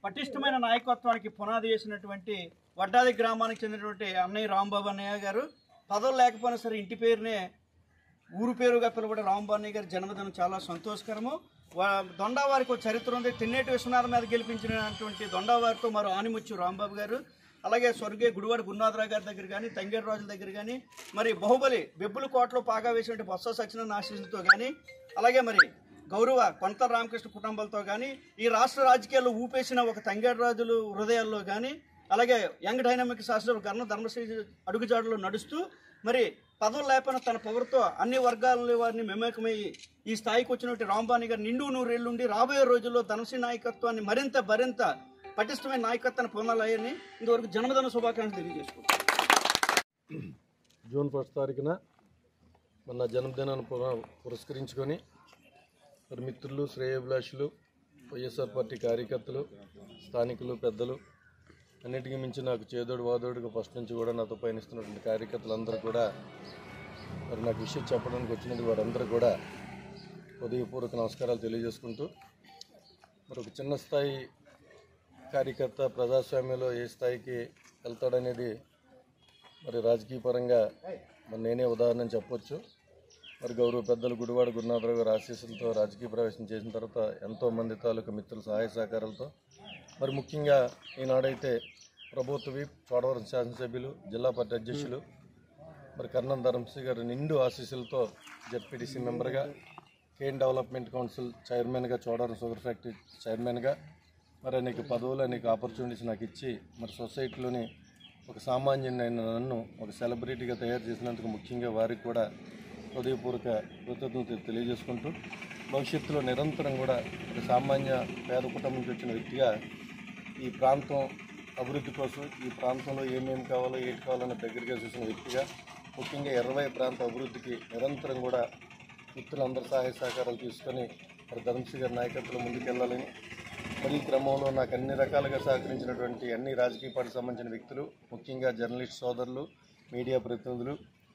పటిష్టమైన నాయకత్వానికి పునాది వేసినటువంటి వడ్డాది గ్రామానికి చెందినటువంటి అన్నయ్య రాంబాబు అన్నయ్య గారు పదవులు లేకపోయినా సరే ఇంటి పేరునే ఊరు పేరుగా పిలువబడే రాంబాబు గారి జన్మదినం చాలా సంతోషకరము వా- దొండావారికి ఒక చరిత్ర ఉంది తిన్నేటి విశ్వనాథం మీద గెలిపించినటువంటి దొండావారితో మరో ఆనిముచ్చు రాంబాబు గారు అలాగే స్వర్గీయ గుడివాడ గురునాథరావు గారి దగ్గర కానీ తంగేడు రాజుల దగ్గర కానీ మరి బాహుబలి బెబ్బుల కోటలో పాగా వేసినటువంటి బొత్స సత్యనారాయణ ఆశీస్సులతో కానీ అలాగే మరి గౌరవ కొంత రామకృష్ణ కుటుంబాలతో కానీ ఈ రాష్ట్ర రాజకీయాల్లో ఊపేసిన ఒక తంగేడు రాజులు హృదయాల్లో కానీ అలాగే యంగ్ డైనామిక్ శాస్త్రం గర్ణ ధర్మశ్రీ అడుగుజాడలో నడుస్తూ మరి పదవులు లేకపోయినా తన పవర్తో అన్ని వర్గాల వారిని మెమేకమయ్యి ఈ స్థాయికి వచ్చినటువంటి రాంబాణి గారు నిండు నూరేళ్ళు ఉండి రాబోయే రోజుల్లో ధనశ్రీ నాయకత్వాన్ని మరింత మరింత పటిష్టమైన నాయకత్వాన్ని పొందాలని ఇంతవరకు జన్మదిన శుభాకాంక్షలు తెలియజేసుకుంటాం జూన్ ఫస్ట్ తారీఖున మన జన్మదినాన్ని పుర- పురస్కరించుకొని మరి మిత్రులు శ్రేయభిలాషులు వైఎస్ఆర్ పార్టీ కార్యకర్తలు స్థానికులు పెద్దలు అన్నిటికీ మించి నాకు చేదోడు వాదోడుగా ఫస్ట్ నుంచి కూడా నాతో పయనిస్తున్నటువంటి కార్యకర్తలందరూ కూడా మరి నాకు విషయం చెప్పడానికి వచ్చినందుకు వారందరూ కూడా హృదయపూర్వక నమస్కారాలు తెలియజేసుకుంటూ మరి ఒక చిన్న స్థాయి కార్యకర్త ప్రజాస్వామ్యంలో ఏ స్థాయికి వెళ్తాడనేది మరి రాజకీయ పరంగా మరి నేనే ఉదాహరణ చెప్పొచ్చు మరి గౌరవ పెద్దలు గుడివాడ గురునాథరావు గారు ఆశీస్సులతో రాజకీయ ప్రవేశం చేసిన తర్వాత ఎంతో మంది తాలూకు మిత్రుల సహాయ సహకారాలతో మరి ముఖ్యంగా ఈనాడైతే ప్రభుత్వ విప్ చోడవరం శాసనసభ్యులు జిల్లా పార్టీ అధ్యక్షులు మరి కర్ణం ధర్మశ్రీ గారి నిండు ఆశీస్సులతో జెడ్పీటీసీ మెంబర్గా కేన్ డెవలప్మెంట్ కౌన్సిల్ చైర్మన్గా చోడవరం షుగర్ ఫ్యాక్టరీ చైర్మన్గా మరి అనేక పదవులు అనేక ఆపర్చునిటీస్ నాకు ఇచ్చి మరి సొసైటీలోని ఒక సామాన్యుడైన నన్ను ఒక సెలబ్రిటీగా తయారు చేసినందుకు ముఖ్యంగా వారికి కూడా హృదయపూర్వక కృతజ్ఞతలు తెలియజేసుకుంటూ భవిష్యత్తులో నిరంతరం కూడా ఒక సామాన్య పేద కుటుంబం నుంచి వచ్చిన వ్యక్తిగా ఈ ప్రాంతం అభివృద్ధి కోసం ఈ ప్రాంతంలో ఏమేమి కావాలో ఏంటి కావాలన్న దగ్గరగా చూసిన వ్యక్తిగా ముఖ్యంగా ఇరవై ప్రాంత అభివృద్ధికి నిరంతరం కూడా మిత్రులందరి సహాయ సహకారాలు తీసుకొని మరి ధర్మశ్రీ గారి నాయకత్వంలో ముందుకెళ్లాలని మరి ఈ క్రమంలో నాకు అన్ని రకాలుగా సహకరించినటువంటి అన్ని రాజకీయ పార్టీకి సంబంధించిన వ్యక్తులు ముఖ్యంగా జర్నలిస్ట్ సోదరులు మీడియా ప్రతినిధులు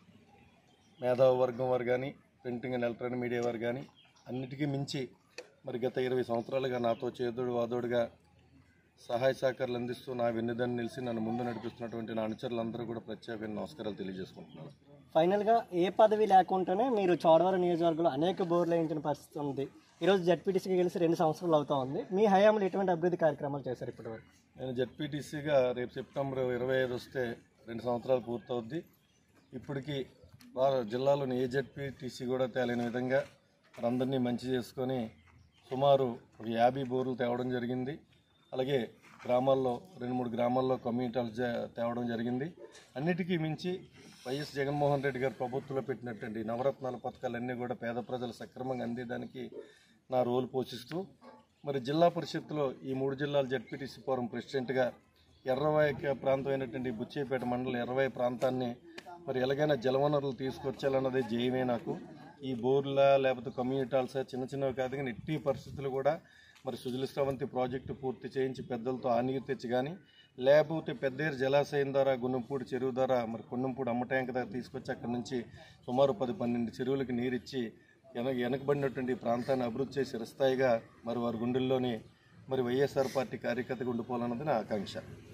మేధావి వర్గం వారు కానీ ప్రింటింగ్ అండ్ ఎలక్ట్రానిక్ మీడియా వారు కానీ అన్నిటికీ మించి మరి గత ఇరవై సంవత్సరాలుగా నాతో చేదోడు వాదోడుగా సహాయ సహకారాలు అందిస్తూ నా వెన్నుదని నిలిచి నన్ను ముందు నడిపిస్తున్నటువంటి నా అనుచరులందరూ కూడా ప్రత్యేకమైన నమస్కారాలు తెలియజేసుకుంటున్నాను ఫైనల్గా ఏ పదవి లేకుండానే మీరు చోడవరం నియోజకవర్గంలో అనేక బోర్లు వేయించిన పరిస్థితి ఉంది ఈరోజు జడ్పీటీసీకి గెలిచి రెండు సంవత్సరాలు అవుతా ఉంది మీ హయాంలో ఎటువంటి అభివృద్ధి కార్యక్రమాలు చేశారు ఇప్పటివరకు నేను జెడ్పీటీసీగా రేపు సెప్టెంబర్ ఇరవై ఐదు వస్తే రెండు సంవత్సరాలు పూర్తవుద్ది ఇప్పటికీ రా- జిల్లాలోని ఏ జెడ్పీటీసీ కూడా తేలిన విధంగా అందరినీ మంచి చేసుకొని సుమారు ఒక యాభై బోర్లు తేవడం జరిగింది అలాగే గ్రామాల్లో రెండు మూడు గ్రామాల్లో కమ్యూనిటీలు తేవడం జరిగింది అన్నిటికీ మించి వైఎస్ జగన్మోహన్ రెడ్డి గారు ప్రభుత్వంలో పెట్టినటువంటి నవరత్నాల పథకాలన్నీ కూడా పేద ప్రజలు సక్రమంగా అందేదానికి నా రోల్ పోషిస్తూ మరి జిల్లా పరిషత్తులో ఈ మూడు జిల్లాల జడ్పీటీసీ ఫోరం ప్రెసిడెంట్గా ఎర్రవాయ ప్రాంతం అయినటువంటి బుచ్చేపేట మండలం ఎర్రవాయ ప్రాంతాన్ని మరి ఎలాగైనా జలవనరులు తీసుకొచ్చాలన్నదే జయమే నాకు ఈ బోర్ల లేకపోతే కమ్యూనిటాల్స్ చిన్న చిన్నవి కాదు కానీ ఎట్టి పరిస్థితులు కూడా మరి సుజల స్రవంతి ప్రాజెక్టు పూర్తి చేయించి పెద్దలతో ఆ నీరు తెచ్చి కానీ లేకపోతే పెద్దేరు జలాశయం ద్వారా గున్నంపూడి చెరువు ద్వారా మరి కొన్నంపూడి అమ్మ ట్యాంక్ దగ్గర తీసుకొచ్చి అక్కడి నుంచి సుమారు పది పన్నెండు చెరువులకి నీరిచ్చి వెనక వెనకబడినటువంటి ప్రాంతాన్ని అభివృద్ధి చేసి స్థాయిగా మరి వారి గుండెల్లోని మరి వైఎస్ఆర్ పార్టీ కార్యకర్తగా ఉండిపోవాలన్నది నా ఆకాంక్ష